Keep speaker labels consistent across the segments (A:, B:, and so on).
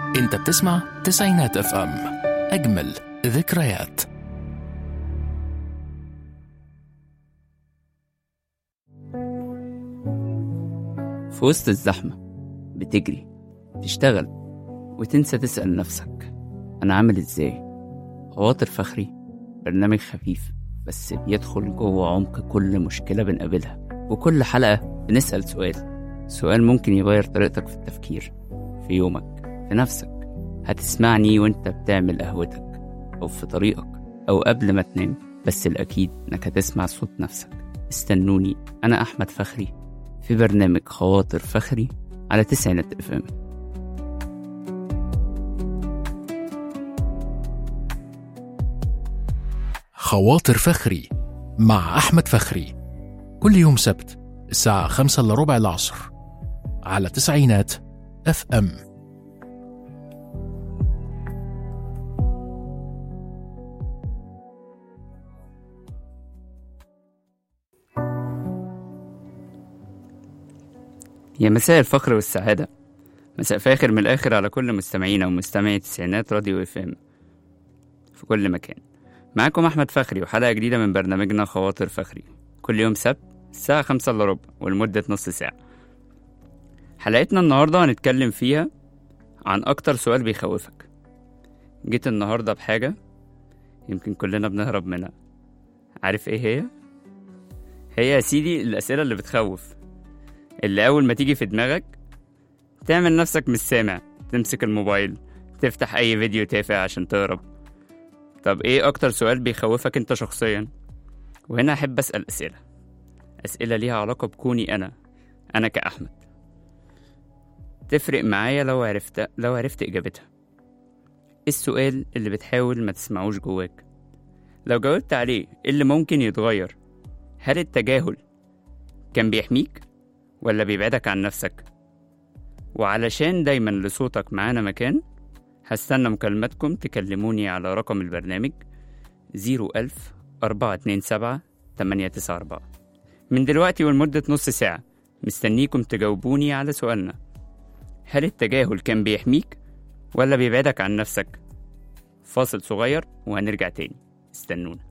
A: انت بتسمع تسعينات اف ام اجمل ذكريات
B: في وسط الزحمة بتجري تشتغل وتنسى تسأل نفسك أنا عامل إزاي خواطر فخري برنامج خفيف بس بيدخل جوه عمق كل مشكلة بنقابلها وكل حلقة بنسأل سؤال سؤال ممكن يغير طريقتك في التفكير في يومك في نفسك هتسمعني وانت بتعمل قهوتك أو في طريقك أو قبل ما تنام بس الأكيد إنك هتسمع صوت نفسك استنوني أنا أحمد فخري في برنامج خواطر فخري على تسعينات اف ام
A: خواطر فخري مع أحمد فخري كل يوم سبت الساعة خمسة إلا ربع العصر على تسعينات اف ام
B: يا مساء الفخر والسعادة مساء فاخر من الآخر على كل مستمعينا ومستمعي تسعينات راديو اف ام في كل مكان معاكم أحمد فخري وحلقة جديدة من برنامجنا خواطر فخري كل يوم سبت الساعة خمسة إلا ربع ولمدة نص ساعة حلقتنا النهاردة هنتكلم فيها عن أكتر سؤال بيخوفك جيت النهاردة بحاجة يمكن كلنا بنهرب منها عارف ايه هي؟ هي يا سيدي الأسئلة اللي بتخوف اللي أول ما تيجي في دماغك تعمل نفسك مش سامع تمسك الموبايل تفتح أي فيديو تافه عشان تهرب طب إيه أكتر سؤال بيخوفك أنت شخصيا؟ وهنا أحب أسأل أسئلة أسئلة ليها علاقة بكوني أنا أنا كأحمد تفرق معايا لو عرفت لو عرفت إجابتها إيه السؤال اللي بتحاول ما تسمعوش جواك لو جاوبت عليه إيه اللي ممكن يتغير هل التجاهل كان بيحميك ولا بيبعدك عن نفسك وعلشان دايما لصوتك معانا مكان هستنى مكالماتكم تكلموني على رقم البرنامج زيرو ألف أربعة اتنين سبعة تمانية تسعة أربعة من دلوقتي ولمدة نص ساعة مستنيكم تجاوبوني على سؤالنا هل التجاهل كان بيحميك ولا بيبعدك عن نفسك فاصل صغير وهنرجع تاني استنونا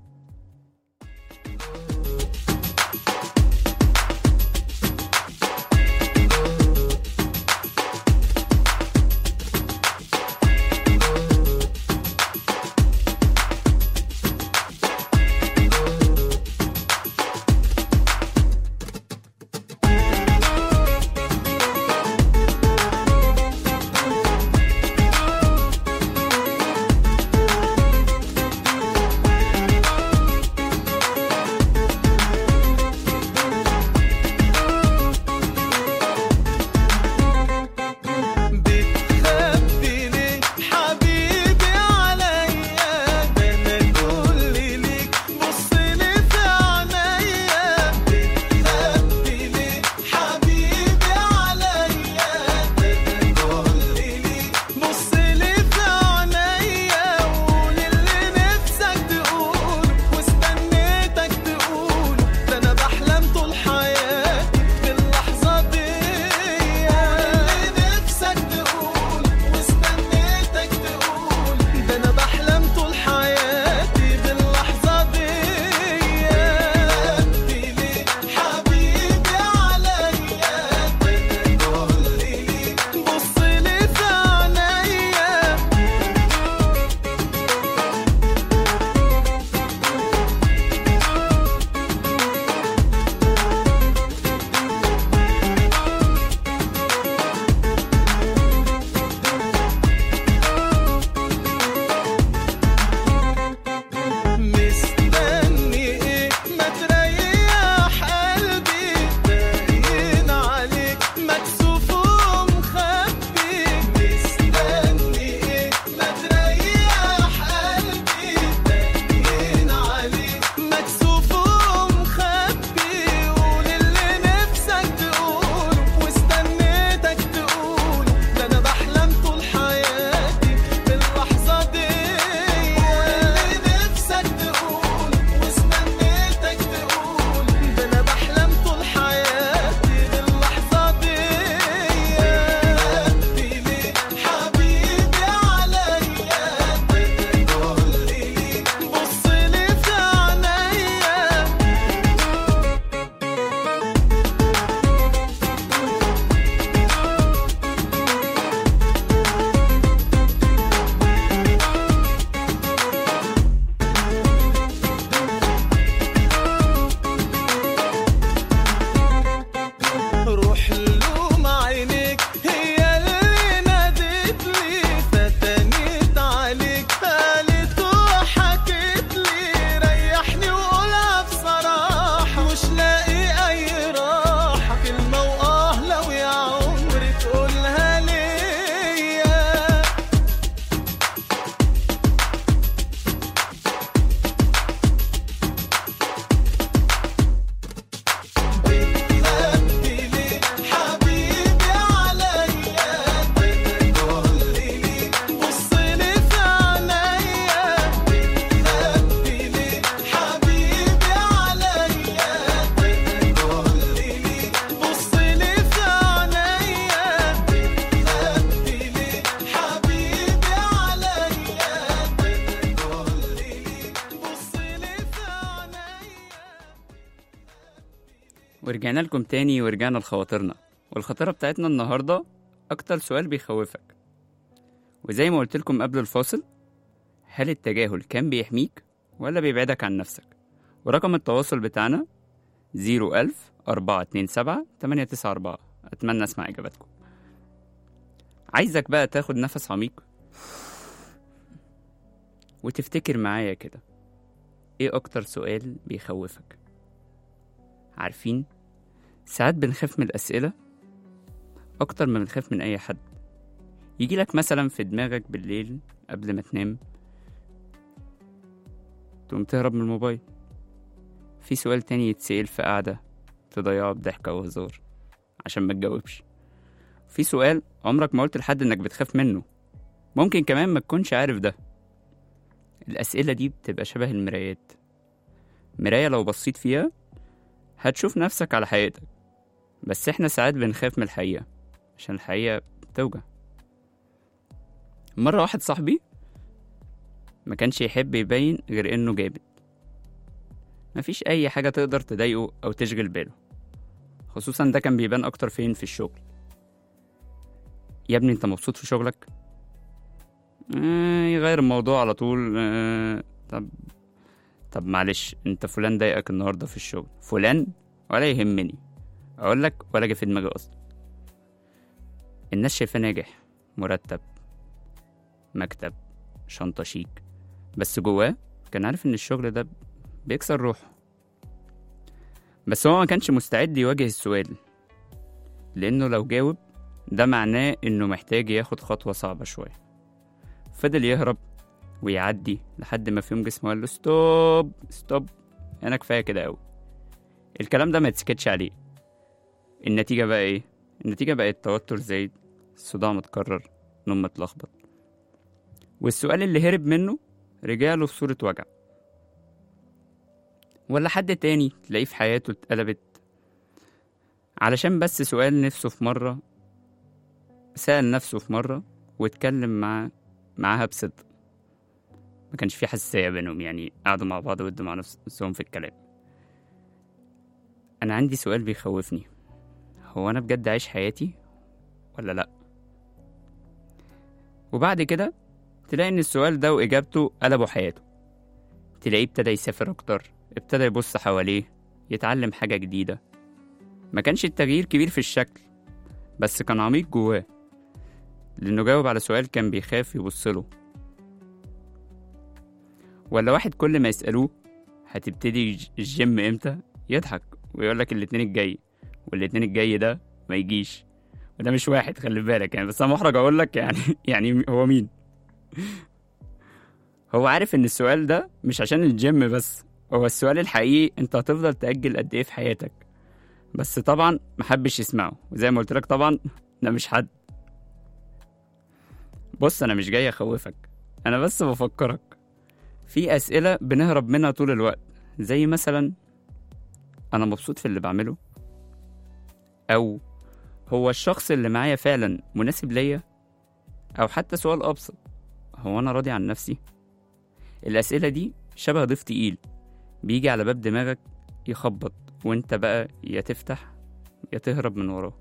B: ورجعنا لكم تاني ورجعنا لخواطرنا والخطيرة بتاعتنا النهاردة أكتر سؤال بيخوفك وزي ما قلت لكم قبل الفاصل هل التجاهل كان بيحميك ولا بيبعدك عن نفسك ورقم التواصل بتاعنا زيرو ألف أربعة اتنين سبعة تمانية تسعة أربعة أتمنى أسمع إجاباتكم عايزك بقى تاخد نفس عميق وتفتكر معايا كده ايه أكتر سؤال بيخوفك عارفين ساعات بنخاف من الأسئلة أكتر ما بنخاف من أي حد يجيلك مثلا في دماغك بالليل قبل ما تنام تقوم تهرب من الموبايل في سؤال تاني يتسأل في قعدة تضيعه بضحكة وهزار عشان ما تجاوبش في سؤال عمرك ما قلت لحد انك بتخاف منه ممكن كمان ما تكونش عارف ده الأسئلة دي بتبقى شبه المرايات مراية لو بصيت فيها هتشوف نفسك على حقيقتك بس احنا ساعات بنخاف من الحقيقة عشان الحقيقة بتوجع مرة واحد صاحبي ما كانش يحب يبين غير انه جامد مفيش اي حاجة تقدر تضايقه او تشغل باله خصوصا ده كان بيبان اكتر فين في الشغل يا ابني انت مبسوط في شغلك آه يغير الموضوع على طول آه طب طب معلش انت فلان ضايقك النهارده في الشغل فلان ولا يهمني اقول لك ولا جه في دماغي اصلا الناس شايفاه ناجح مرتب مكتب شنطة شيك بس جواه كان عارف ان الشغل ده بيكسر روحه بس هو ما كانش مستعد يواجه السؤال لانه لو جاوب ده معناه انه محتاج ياخد خطوة صعبة شوية فضل يهرب ويعدي لحد ما في يوم جسمه قال له ستوب ستوب انا كفايه كده قوي الكلام ده ما يتسكتش عليه النتيجه بقى ايه النتيجه بقت توتر زايد صداع متكرر نوم متلخبط والسؤال اللي هرب منه رجع له في صورة وجع ولا حد تاني تلاقيه في حياته اتقلبت علشان بس سؤال نفسه في مرة سأل نفسه في مرة واتكلم مع معاها بصدق ما كانش في حساسية بينهم يعني قعدوا مع بعض ودوا مع نفسهم في الكلام أنا عندي سؤال بيخوفني هو أنا بجد عايش حياتي ولا لأ وبعد كده تلاقي إن السؤال ده وإجابته قلبوا حياته تلاقيه ابتدى يسافر أكتر ابتدى يبص حواليه يتعلم حاجة جديدة ما كانش التغيير كبير في الشكل بس كان عميق جواه لأنه جاوب على سؤال كان بيخاف يبصله ولا واحد كل ما يسألوه هتبتدي الج- الجيم امتى يضحك ويقولك الاتنين الجاي والاتنين الجاي ده ما يجيش وده مش واحد خلي بالك يعني بس انا محرج اقول لك يعني يعني هو مين هو عارف ان السؤال ده مش عشان الجيم بس هو السؤال الحقيقي انت هتفضل تأجل قد ايه في حياتك بس طبعا محبش يسمعه وزي ما قلت لك طبعا ده مش حد بص انا مش جاي اخوفك انا بس بفكرك في أسئلة بنهرب منها طول الوقت زي مثلا أنا مبسوط في اللي بعمله أو هو الشخص اللي معايا فعلا مناسب ليا أو حتى سؤال أبسط هو أنا راضي عن نفسي الأسئلة دي شبه ضيف تقيل بيجي على باب دماغك يخبط وانت بقى يا تفتح يا تهرب من وراه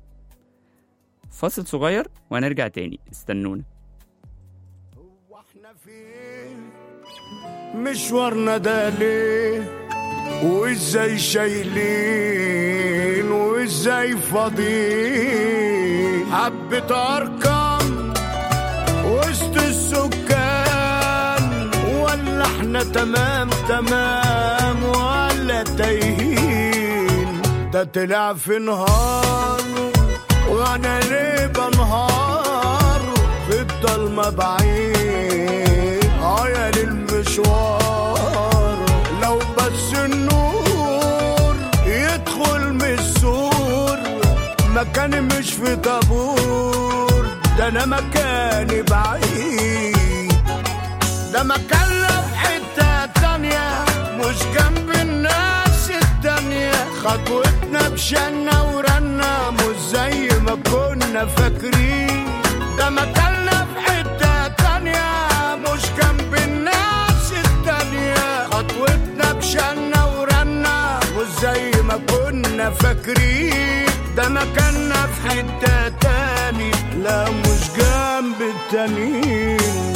B: فاصل صغير وهنرجع تاني استنونا
C: واحنا فين مشوارنا ده ليه وازاي شايلين وازاي فاضيين حبة ارقام وسط السكان ولا احنا تمام تمام ولا تايهين ده طلع في نهار وانا ليه بنهار في الضلمة بعيد عيال المشوار لو بس النور يدخل من السور مكاني مش في طابور ده انا مكاني بعيد ده مكان في حتة تانية مش جنب الناس التانية خطوتنا بشنا ورنا مش زي ما كنا فاكرين ده مكاننا في حتة تانية مش جنب الناس التانية خطوتنا بشنا ورنا مش زي ما كنا فاكرين فاكرين ده مكاننا في حتة تاني لا مش جنب التانيين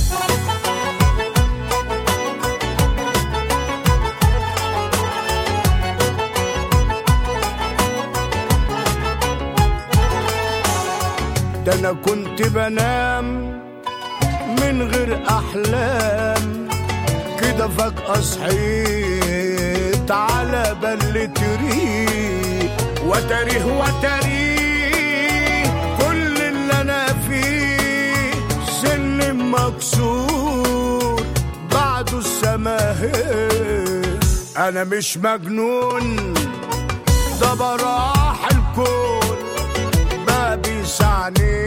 C: ده انا كنت بنام من غير احلام كده فجأة صحيت على بل تريق وتريه وتريه كل اللي انا فيه سن مكسور بعده السماهير انا مش مجنون ده براح الكون بابي سعني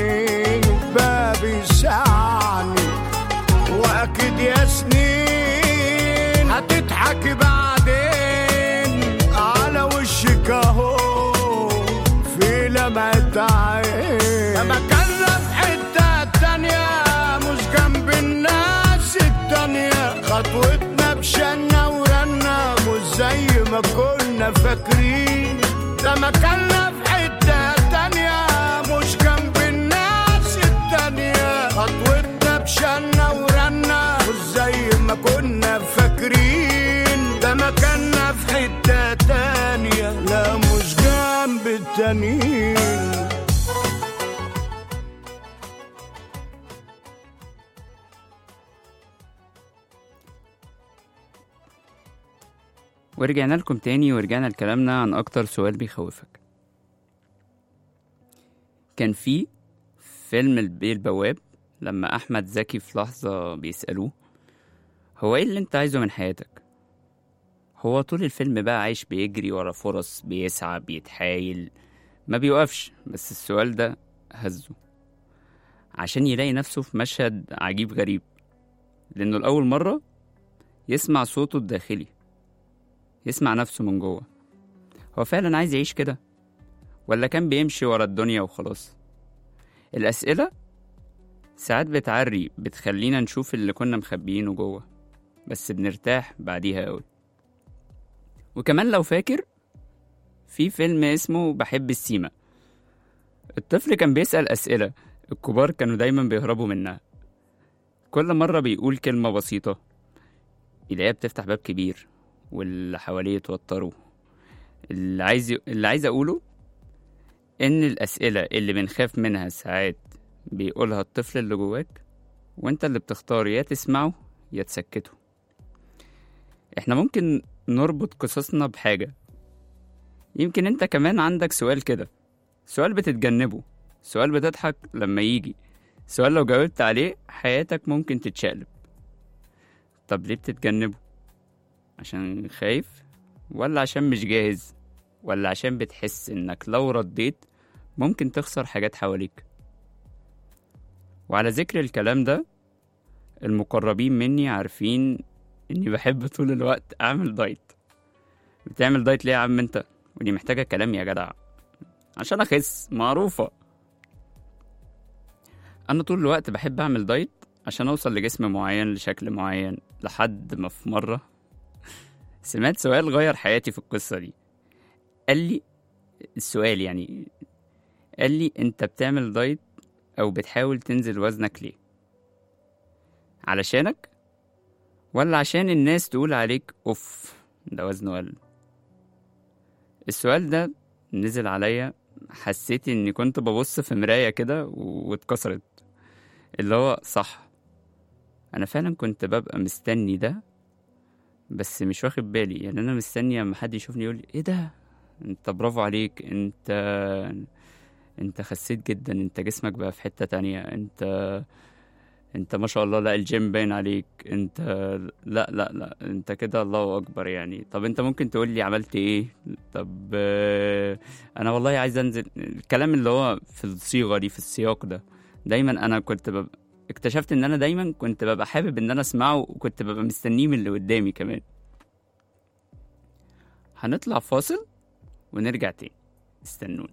C: بابي سعني واكيد يا سنين هتضحكي بعدين على وشك اهو في لمعة عين لما كنا في حتة تانية مش جنب الناس التانية خطوتنا بشنا ورنا مش زي ما كنا فاكرين لما كنا في حتة تانية مش جنب الناس التانية خطوتنا بشنا ورنا مش زي ما كنا فاكرين ده مكاننا في حتة تانية لا مش جنب التانيين
B: ورجعنا لكم تاني ورجعنا لكلامنا عن أكتر سؤال بيخوفك كان في فيلم البيه البواب لما أحمد زكي في لحظة بيسألوه هو إيه اللي أنت عايزه من حياتك؟ هو طول الفيلم بقى عايش بيجري ورا فرص بيسعى بيتحايل ما بيوقفش بس السؤال ده هزه عشان يلاقي نفسه في مشهد عجيب غريب لأنه لأول مرة يسمع صوته الداخلي يسمع نفسه من جوه هو فعلا عايز يعيش كده ولا كان بيمشي ورا الدنيا وخلاص الأسئلة ساعات بتعري بتخلينا نشوف اللي كنا مخبيينه جوه بس بنرتاح بعديها قوي وكمان لو فاكر في فيلم اسمه بحب السيما الطفل كان بيسأل أسئلة الكبار كانوا دايما بيهربوا منها كل مرة بيقول كلمة بسيطة يلاقيها بتفتح باب كبير واللي حواليه يتوتروا اللي عايز اللي عايز اقوله ان الاسئله اللي بنخاف منها ساعات بيقولها الطفل اللي جواك وانت اللي بتختار يا تسمعه يا تسكته احنا ممكن نربط قصصنا بحاجه يمكن انت كمان عندك سؤال كده سؤال بتتجنبه سؤال بتضحك لما يجي سؤال لو جاوبت عليه حياتك ممكن تتشقلب طب ليه بتتجنبه عشان خايف ولا عشان مش جاهز ولا عشان بتحس انك لو رديت ممكن تخسر حاجات حواليك وعلى ذكر الكلام ده المقربين مني عارفين اني بحب طول الوقت اعمل دايت بتعمل دايت ليه يا عم انت ودي محتاجة كلام يا جدع عشان اخس معروفة انا طول الوقت بحب اعمل دايت عشان اوصل لجسم معين لشكل معين لحد ما في مرة سمعت سؤال غير حياتي في القصة دي قال لي السؤال يعني قال لي انت بتعمل دايت او بتحاول تنزل وزنك ليه علشانك ولا عشان الناس تقول عليك اوف ده وزنه قل السؤال ده نزل عليا حسيت اني كنت ببص في مراية كده و- واتكسرت اللي هو صح انا فعلا كنت ببقى مستني ده بس مش واخد بالي يعني انا مستني اما حد يشوفني يقول لي ايه ده انت برافو عليك انت انت خسيت جدا انت جسمك بقى في حتة تانية انت انت ما شاء الله لا الجيم باين عليك انت لا لا لا انت كده الله اكبر يعني طب انت ممكن تقول لي عملت ايه طب آه، انا والله عايز انزل الكلام اللي هو في الصيغة دي في السياق ده دايما انا كنت ببقى اكتشفت ان انا دايما كنت ببقى حابب ان انا اسمعه وكنت ببقى مستنيه من اللي قدامي كمان هنطلع فاصل ونرجع تاني استنونا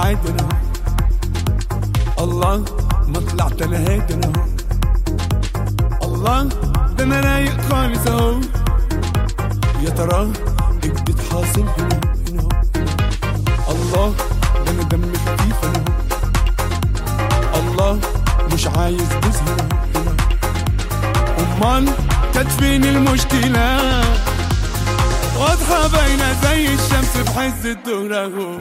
D: عادي انا أهو. الله ما طلعت انا هادي انا أهو. الله ده انا رايق خالص اهو يا ترى إيه جديد حاصل هنا هنا أهو. الله ده انا دمي خفيف انا أهو. الله مش عايز بوز هنا هنا امال كانت فين المشكله واضحه باينه زي الشمس في حز الظهر اهو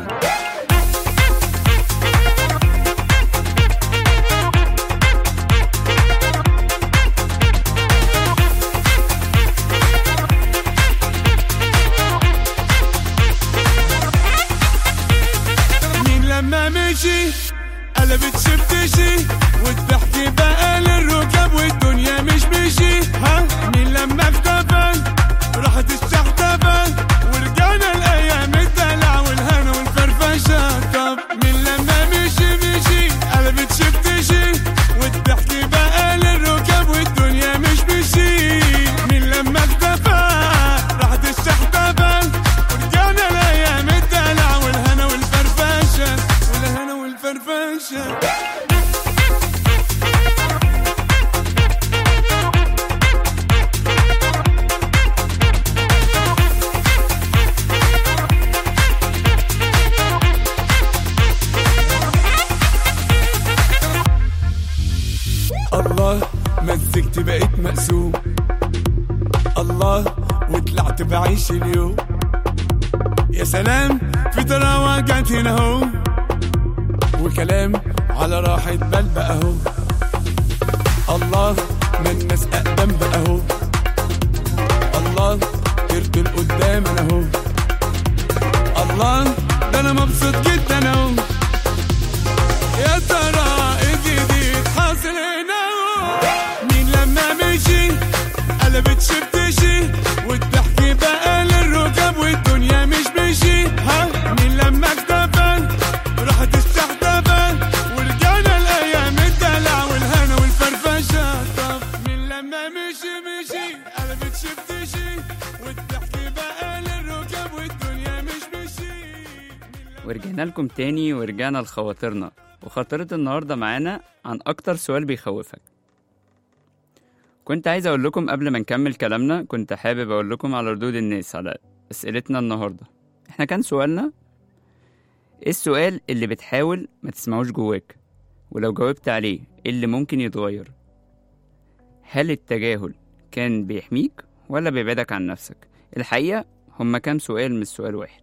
D: مين لما مشي قلبت شفتشي والضحك بقى للركاب والدنيا مش مشي ها مين لما اختفى راحت الشحتفة ورجعنا الايام الدلع والهنا والفرفشة طب مين لما مشي مشي قلبت شفتشي والضحك بقى للركاب والدنيا مش مشي مين لما اختفى راحت الشحتفة ورجعنا الايام الدلع والهنا والفرفشة والهنا والفرفشة الله مزجت بقيت مقسوم الله وطلعت بعيش اليوم يا سلام في تراوة جت هنا اهو وكلام على راحة بال بقى اهو الله ما الناس اقدم بقى اهو الله طرت لقدام انا اهو الله ده انا مبسوط جدا اهو يا ترى ايه جديد حاصل هنا مين لما مشي قلبت شفتشي والضحك بقى للركاب والدنيا مش مشي ها مين لما اختفى راحت الشحتفة ورجعنا الايام الدلع والهنا والفرفشة طب مين لما مشي مشي قلبت شفتشي والضحك بقى للركاب والدنيا مش مشي
B: ورجعنا لكم تاني ورجعنا لخواطرنا وخاطرة النهاردة معانا عن أكتر سؤال بيخوفك كنت عايز أقول لكم قبل ما نكمل كلامنا كنت حابب أقول لكم على ردود الناس على أسئلتنا النهاردة إحنا كان سؤالنا إيه السؤال اللي بتحاول ما تسمعوش جواك ولو جاوبت عليه إيه اللي ممكن يتغير هل التجاهل كان بيحميك ولا بيبعدك عن نفسك الحقيقة هما كام سؤال مش سؤال واحد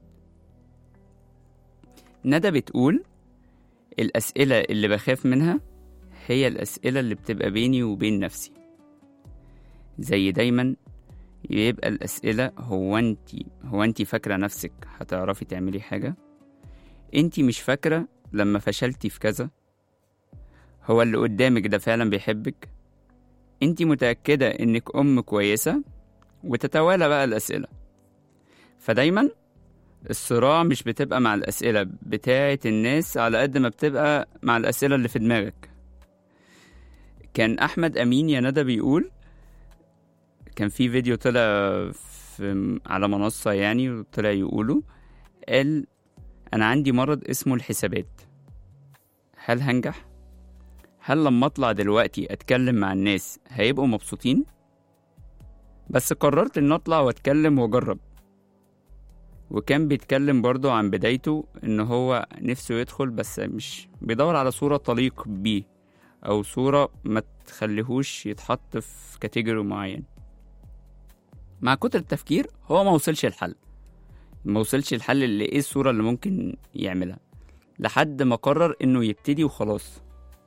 B: ندى بتقول الأسئلة اللي بخاف منها هي الأسئلة اللي بتبقى بيني وبين نفسي زي دايما يبقى الأسئلة هو انتي هو انتي فاكرة نفسك هتعرفي تعملي حاجة انتي مش فاكرة لما فشلتي في كذا هو اللي قدامك ده فعلا بيحبك انتي متأكدة انك أم كويسة وتتوالى بقى الأسئلة فدايما الصراع مش بتبقى مع الأسئلة بتاعة الناس على قد ما بتبقى مع الأسئلة اللي في دماغك كان أحمد أمين يا ندى بيقول كان في فيديو طلع في على منصة يعني وطلع يقوله قال أنا عندي مرض اسمه الحسابات هل هنجح؟ هل لما أطلع دلوقتي أتكلم مع الناس هيبقوا مبسوطين؟ بس قررت إن أطلع وأتكلم وأجرب وكان بيتكلم برضه عن بدايته ان هو نفسه يدخل بس مش بيدور على صورة تليق بيه او صورة ما تخليهوش يتحط في كاتيجوري معين مع كتر التفكير هو ما وصلش الحل ما وصلش الحل اللي ايه الصورة اللي ممكن يعملها لحد ما قرر انه يبتدي وخلاص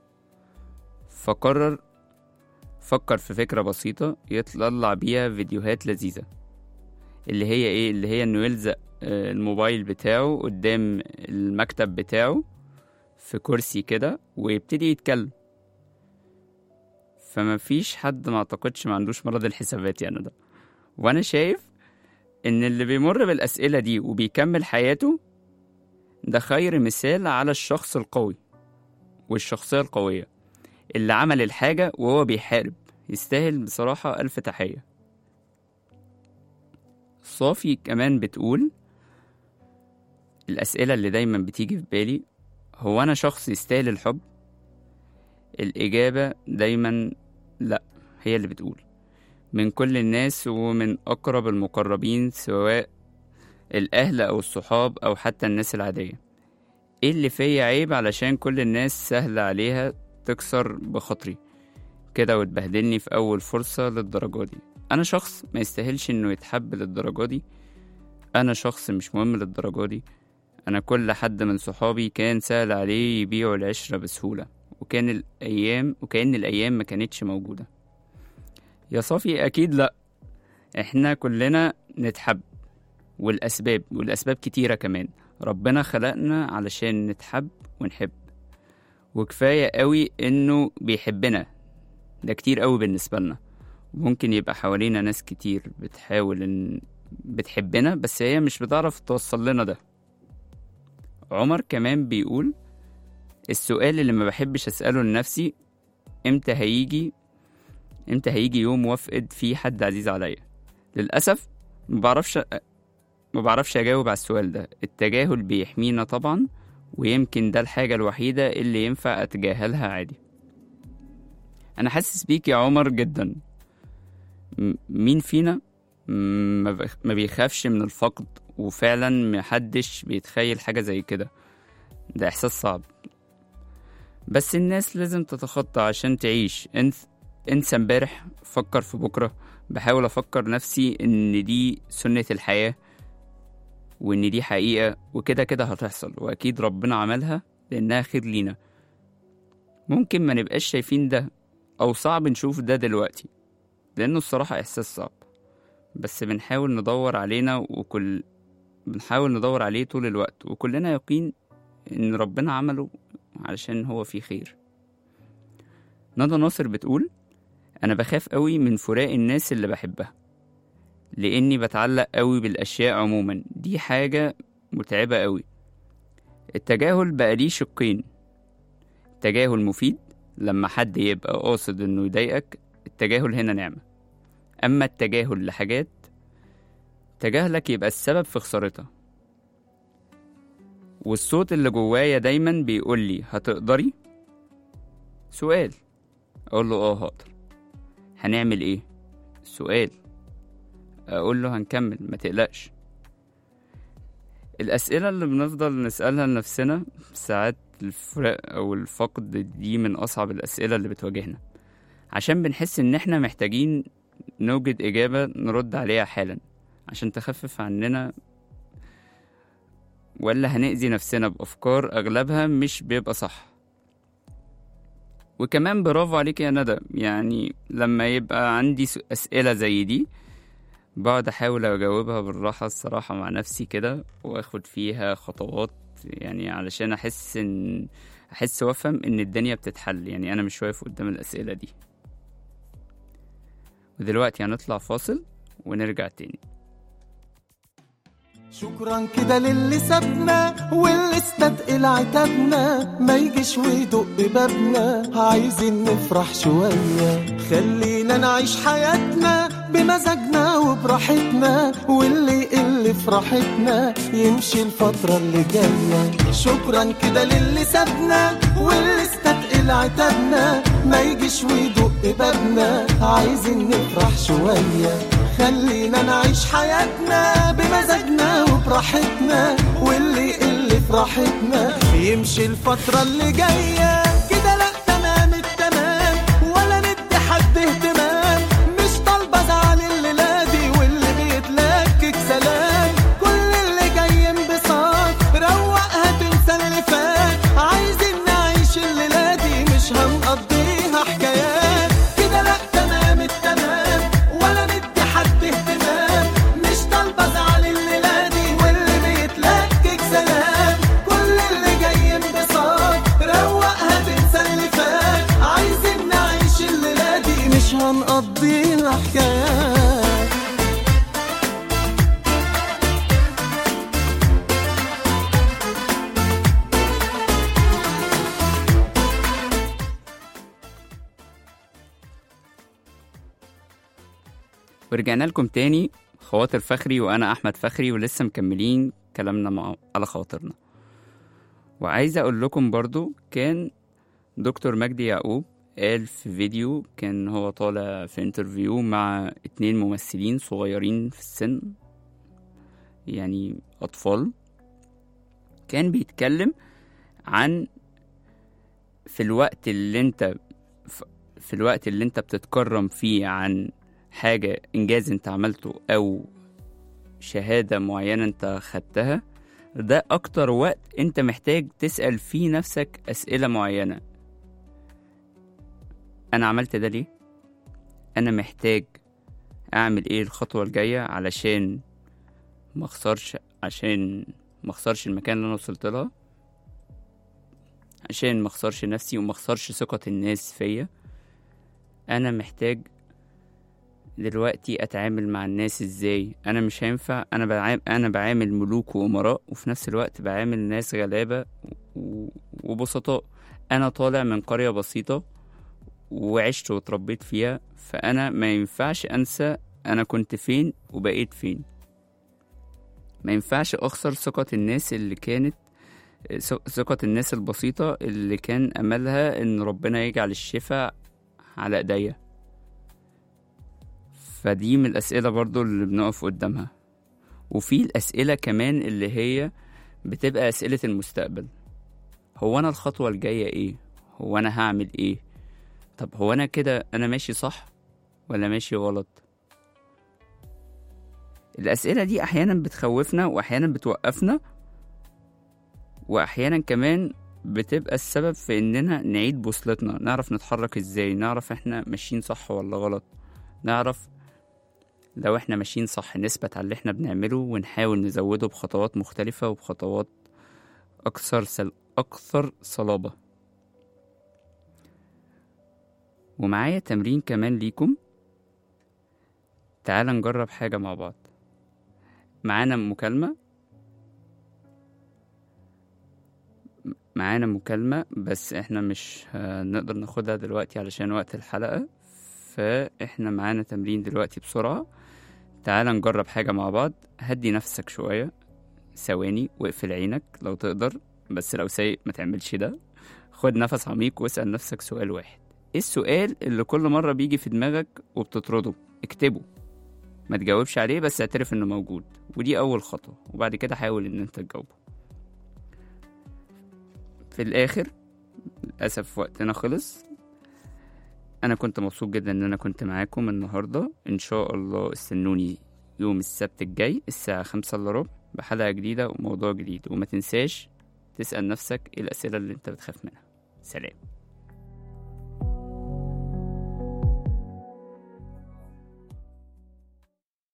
B: فقرر فكر في فكرة بسيطة يطلع بيها فيديوهات لذيذة اللي هي ايه اللي هي انه يلزق آه، الموبايل بتاعه قدام المكتب بتاعه في كرسي كده ويبتدي يتكلم فما فيش حد ما اعتقدش ما عندوش مرض الحسابات يعني ده وانا شايف ان اللي بيمر بالاسئله دي وبيكمل حياته ده خير مثال على الشخص القوي والشخصيه القويه اللي عمل الحاجه وهو بيحارب يستاهل بصراحه الف تحيه صافي كمان بتقول الأسئلة اللي دايما بتيجي في بالي هو أنا شخص يستاهل الحب؟ الإجابة دايما لأ هي اللي بتقول من كل الناس ومن أقرب المقربين سواء الأهل أو الصحاب أو حتى الناس العادية إيه اللي فيا عيب علشان كل الناس سهل عليها تكسر بخاطري كده وتبهدلني في أول فرصة للدرجة دي أنا شخص ما يستاهلش إنه يتحب للدرجة دي أنا شخص مش مهم للدرجة دي أنا كل حد من صحابي كان سهل عليه يبيعوا العشرة بسهولة وكان الأيام وكأن الأيام ما كانتش موجودة يا صافي أكيد لأ إحنا كلنا نتحب والأسباب والأسباب كتيرة كمان ربنا خلقنا علشان نتحب ونحب وكفاية قوي إنه بيحبنا ده كتير قوي بالنسبة لنا ممكن يبقى حوالينا ناس كتير بتحاول إن بتحبنا بس هي مش بتعرف توصل لنا ده عمر كمان بيقول السؤال اللي ما بحبش أسأله لنفسي إمتى هيجي إمتى هيجي يوم وافقد فيه حد عزيز عليا للأسف ما بعرفش ما بعرفش أجاوب على السؤال ده التجاهل بيحمينا طبعا ويمكن ده الحاجة الوحيدة اللي ينفع أتجاهلها عادي أنا حاسس بيك يا عمر جدا م- مين فينا م- ما بخ- ما بيخافش من الفقد وفعلا محدش بيتخيل حاجة زي كده ده إحساس صعب بس الناس لازم تتخطى عشان تعيش انس انسى امبارح فكر في بكرة بحاول أفكر نفسي إن دي سنة الحياة وإن دي حقيقة وكده كده هتحصل وأكيد ربنا عملها لأنها خير لينا ممكن ما نبقاش شايفين ده أو صعب نشوف ده دلوقتي لأنه الصراحة إحساس صعب بس بنحاول ندور علينا وكل بنحاول ندور عليه طول الوقت وكلنا يقين إن ربنا عمله علشان هو فيه خير ندى ناصر بتقول أنا بخاف قوي من فراق الناس اللي بحبها لأني بتعلق قوي بالأشياء عموما دي حاجة متعبة قوي التجاهل بقى ليه شقين التجاهل مفيد لما حد يبقى قاصد إنه يضايقك التجاهل هنا نعمة أما التجاهل لحاجات تجاهلك يبقى السبب في خسارتها والصوت اللي جوايا دايما بيقول لي هتقدري سؤال اقول له اه هقدر هنعمل ايه سؤال اقول له هنكمل ما تقلقش الاسئله اللي بنفضل نسالها لنفسنا ساعات الفراق او الفقد دي من اصعب الاسئله اللي بتواجهنا عشان بنحس ان احنا محتاجين نوجد اجابه نرد عليها حالا عشان تخفف عننا ولا هنأذي نفسنا بأفكار أغلبها مش بيبقى صح وكمان برافو عليك يا ندى يعني لما يبقى عندي س- أسئلة زي دي بقعد أحاول أجاوبها بالراحة الصراحة مع نفسي كده وأخد فيها خطوات يعني علشان أحس إن أحس وأفهم إن الدنيا بتتحل يعني أنا مش واقف قدام الأسئلة دي ودلوقتي هنطلع فاصل ونرجع تاني
E: شكرا كده للي سابنا واللي استثقل عتابنا ما يجيش ويدق بابنا عايزين نفرح شوية خلينا نعيش حياتنا بمزاجنا وبراحتنا واللي يقل في راحتنا يمشي الفترة اللي جاية شكرا كده للي سابنا واللي استثقل عتابنا ما يجيش ويدق بابنا عايزين نفرح شوية خلينا نعيش حياتنا بمزاجنا وبراحتنا واللي يقل في راحتنا يمشي الفترة اللي جاية كده لا تمام التمام ولا ندي حد اهتمام مش طالبة زعل الليلة دي واللي بيتلكك سلام كل اللي جاي انبساط روقها تنسى اللي فات عايزين نعيش الليلة دي مش هنقضيها حكايات كده لا تمام التمام ولا ندي حد اهتمام مش طالبة زعل الليلة دي واللي بيتلكك سلام كل اللي جاي انبساط روقها تنسى اللي فات عايزين نعيش الليلة دي مش هنقضيها حكايات
B: ورجعنا لكم تاني خواطر فخري وانا احمد فخري ولسه مكملين كلامنا مع على خواطرنا وعايز اقول لكم برضو كان دكتور مجدي يعقوب قال في فيديو كان هو طالع في انترفيو مع اتنين ممثلين صغيرين في السن يعني أطفال كان بيتكلم عن في الوقت اللي انت ف- في الوقت اللي انت بتتكرم فيه عن حاجة إنجاز انت عملته أو شهادة معينة انت خدتها ده أكتر وقت انت محتاج تسأل فيه نفسك أسئلة معينة أنا عملت ده ليه؟ أنا محتاج أعمل إيه الخطوة الجاية علشان ما اخسرش عشان ما اخسرش المكان اللي انا وصلت لها عشان ما اخسرش نفسي وما اخسرش ثقة الناس فيا انا محتاج دلوقتي اتعامل مع الناس ازاي انا مش هينفع انا بعامل انا بعامل ملوك وامراء وفي نفس الوقت بعامل ناس غلابة و- وبسطاء انا طالع من قرية بسيطة وعشت واتربيت فيها فانا ما ينفعش انسى انا كنت فين وبقيت فين ما ينفعش اخسر ثقة الناس اللي كانت ثقة الناس البسيطة اللي كان املها ان ربنا يجعل الشفاء على ايديا فدي من الاسئلة برضو اللي بنقف قدامها وفي الاسئلة كمان اللي هي بتبقى اسئلة المستقبل هو انا الخطوة الجاية ايه هو انا هعمل ايه طب هو انا كده انا ماشي صح ولا ماشي غلط الأسئلة دي أحيانا بتخوفنا وأحيانا بتوقفنا وأحيانا كمان بتبقى السبب في إننا نعيد بوصلتنا نعرف نتحرك إزاي نعرف إحنا ماشيين صح ولا غلط نعرف لو إحنا ماشيين صح نثبت على اللي إحنا بنعمله ونحاول نزوده بخطوات مختلفة وبخطوات أكثر سل... أكثر صلابة ومعايا تمرين كمان ليكم تعال نجرب حاجة مع بعض معانا مكالمة معانا مكالمة بس احنا مش هنقدر ناخدها دلوقتي علشان وقت الحلقة فاحنا معانا تمرين دلوقتي بسرعة تعال نجرب حاجة مع بعض هدي نفسك شوية ثواني واقفل عينك لو تقدر بس لو سايق ما تعملش ده خد نفس عميق واسأل نفسك سؤال واحد ايه السؤال اللي كل مرة بيجي في دماغك وبتطرده اكتبه ما تجاوبش عليه بس اعترف انه موجود ودي اول خطوة وبعد كده حاول ان انت تجاوبه في الاخر للاسف وقتنا خلص انا كنت مبسوط جدا ان انا كنت معاكم النهاردة ان شاء الله استنوني يوم السبت الجاي الساعة خمسة الا ربع بحلقة جديدة وموضوع جديد وما تنساش تسأل نفسك ايه الأسئلة اللي انت بتخاف منها سلام